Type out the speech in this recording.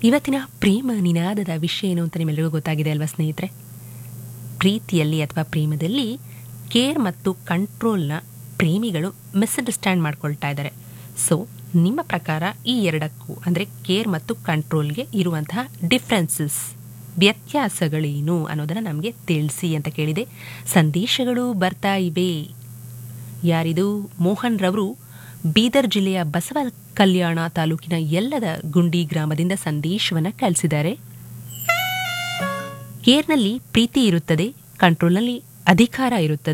ಇವತ್ತಿನ ಪ್ರೇಮ ನಿನಾದದ ವಿಷಯ ಏನು ಅಂತ ನಿಮ್ಮೆಲ್ಲರಿಗೂ ಗೊತ್ತಾಗಿದೆ ಅಲ್ವಾ ಸ್ನೇಹಿತರೆ ಪ್ರೀತಿಯಲ್ಲಿ ಅಥವಾ ಪ್ರೇಮದಲ್ಲಿ ಕೇರ್ ಮತ್ತು ಕಂಟ್ರೋಲ್ನ ಪ್ರೇಮಿಗಳು ಮಿಸ್ಅಂಡರ್ಸ್ಟ್ಯಾಂಡ್ ಮಾಡ್ಕೊಳ್ತಾ ಇದ್ದಾರೆ ಸೊ ನಿಮ್ಮ ಪ್ರಕಾರ ಈ ಎರಡಕ್ಕೂ ಅಂದರೆ ಕೇರ್ ಮತ್ತು ಕಂಟ್ರೋಲ್ಗೆ ಇರುವಂತಹ ಡಿಫ್ರೆನ್ಸಸ್ ವ್ಯತ್ಯಾಸಗಳೇನು ಅನ್ನೋದನ್ನು ನಮಗೆ ತಿಳಿಸಿ ಅಂತ ಕೇಳಿದೆ ಸಂದೇಶಗಳು ಬರ್ತಾ ಇವೆ ಯಾರಿದು ಮೋಹನ್ ರವರು ಬೀದರ್ ಜಿಲ್ಲೆಯ ಬಸವ ಕಲ್ಯಾಣ ತಾಲೂಕಿನ ಎಲ್ಲದ ಗುಂಡಿ ಗ್ರಾಮದಿಂದ ಸಂದೇಶವನ್ನು ಕಳಿಸಿದ್ದಾರೆ ಕೇರ್ನಲ್ಲಿ ಪ್ರೀತಿ ಇರುತ್ತದೆ ಕಂಟ್ರೋಲ್ನಲ್ಲಿ ಅಧಿಕಾರ ಇರುತ್ತದೆ